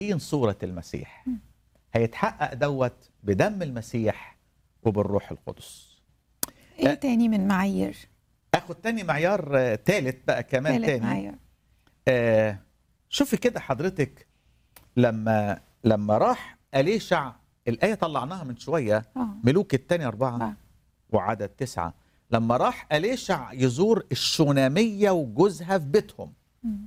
عارفين صورة المسيح هيتحقق دوت بدم المسيح وبالروح القدس ايه تاني من معايير اخد تاني معيار آه، تالت بقى كمان ثالث تاني معايير آه شوفي كده حضرتك لما لما راح أليشع الآية طلعناها من شوية اه ملوك الثاني أربعة آه. وعدد تسعة لما راح أليشع يزور الشونامية وجوزها في بيتهم مم.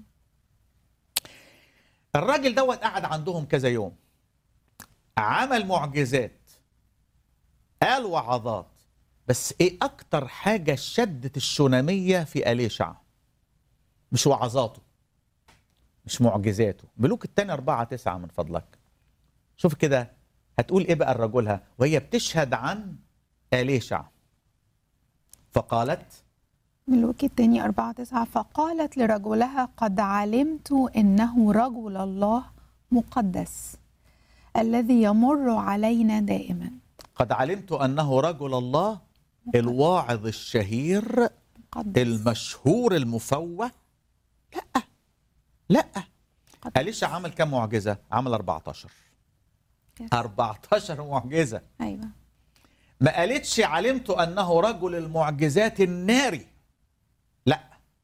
الراجل دوت قعد عندهم كذا يوم عمل معجزات قال وعظات بس ايه اكتر حاجة شدت الشونامية في أليشع مش وعظاته مش معجزاته ملوك التاني أربعة تسعة من فضلك شوف كده هتقول ايه بقى الرجلها وهي بتشهد عن أليشع فقالت ملوك التاني أربعة تسعة فقالت لرجلها قد علمت إنه رجل الله مقدس الذي يمر علينا دائما قد علمت أنه رجل الله الواعظ الشهير مقدس المشهور المفوه لا لا قد- أليشع عمل كم معجزة؟ عمل 14 يس. 14 معجزة أيوة ما قالتش علمت أنه رجل المعجزات الناري لا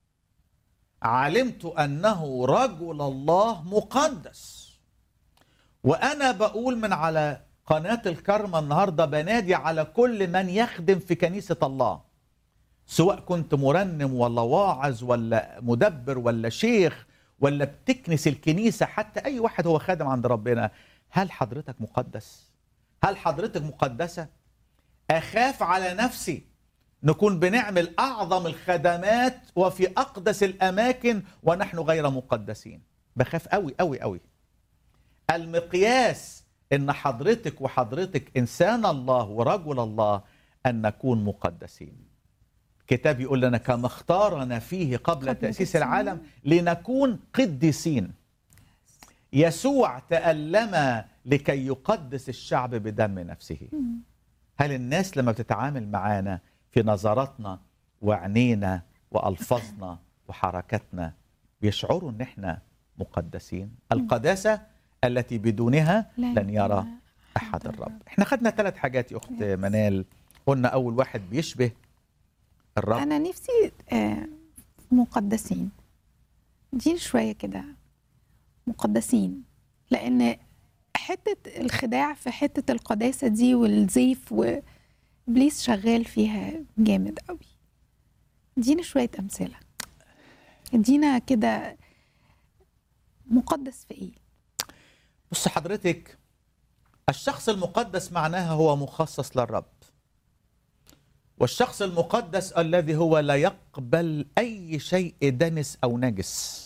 علمت أنه رجل الله مقدس وأنا بقول من على قناة الكرمة النهاردة بنادي على كل من يخدم في كنيسة الله سواء كنت مرنم ولا واعظ ولا مدبر ولا شيخ ولا بتكنس الكنيسة حتى أي واحد هو خادم عند ربنا هل حضرتك مقدس؟ هل حضرتك مقدسة؟ أخاف على نفسي نكون بنعمل أعظم الخدمات وفي أقدس الأماكن ونحن غير مقدسين بخاف قوي قوي قوي المقياس إن حضرتك وحضرتك إنسان الله ورجل الله أن نكون مقدسين كتاب يقول لنا كما اختارنا فيه قبل قبل تأسيس تأسيس العالم لنكون قديسين يسوع تألم لكي يقدس الشعب بدم نفسه هل الناس لما بتتعامل معانا في نظراتنا وعينينا والفاظنا وحركاتنا بيشعروا ان احنا مقدسين القداسه التي بدونها لن يرى احد الرب احنا خدنا ثلاث حاجات يا اخت Yes. منال قلنا اول واحد بيشبه الرب أنا نفسي آه، مقدسين دي شوية كده مقدسين لأن حتة الخداع في حتة القداسة دي والزيف وإبليس شغال فيها جامد قوي ادينا شوية أمثلة ادينا كده مقدس في إيه بص حضرتك الشخص المقدس معناها هو مخصص للرب والشخص المقدس الذي هو لا يقبل اي شيء دنس او نجس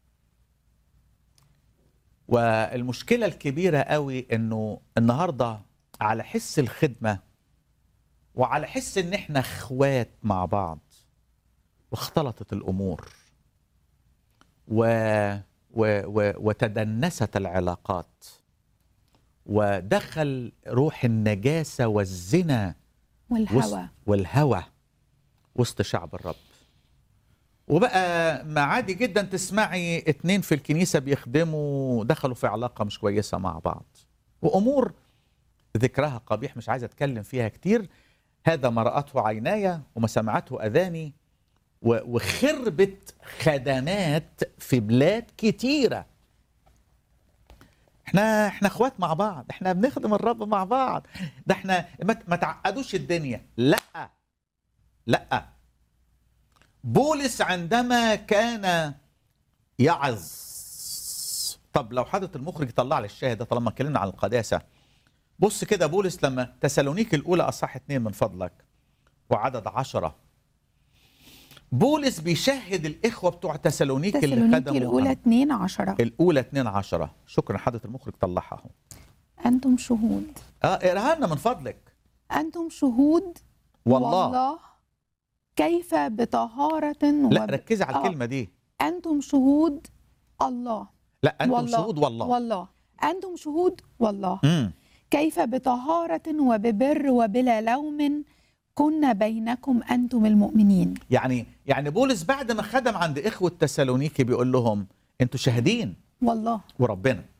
والمشكله الكبيره قوي انه النهارده على حس الخدمه وعلى حس ان احنا اخوات مع بعض واختلطت الامور و و و وتدنست العلاقات ودخل روح النجاسة والزنا وسط والهوى والهوى وسط شعب الرب وبقى ما عادي جدا تسمعي اتنين في الكنيسة بيخدموا دخلوا في علاقة مش كويسة مع بعض وأمور ذكرها قبيح مش عايز أتكلم فيها كتير هذا ما رأته عيناي وما سمعته أذاني و- وخربت خدمات في بلاد كتيرة احنا احنا اخوات مع بعض احنا بنخدم الرب مع بعض ده احنا ما ما تعقدوش الدنيا لا لا بولس عندما كان يعظ طب لو حضرة المخرج طلع لي الشاهد ده طالما اتكلمنا عن القداسة بص كده بولس لما تسالونيك الأولى أصح اتنين من فضلك وعدد عشرة بولس بيشهد الإخوة بتوع تسالونيك اللي تسالونيكي خدموا الأولى 2 عشرة الأولى 2 عشرة شكرا حضرة المخرج طلعها اهو أنتم شهود اه اقراها لنا من فضلك أنتم شهود والله, والله كيف بطهارة لا وب... ركزي على آه. الكلمة دي أنتم شهود الله لا أنتم والله. شهود والله والله أنتم شهود والله امم كيف بطهارة وببر وبلا لوم كنا بينكم أنتم المؤمنين يعني يعني بولس بعد ما خدم عند إخوة تسالونيكي بيقول لهم أنتوا شاهدين والله وربنا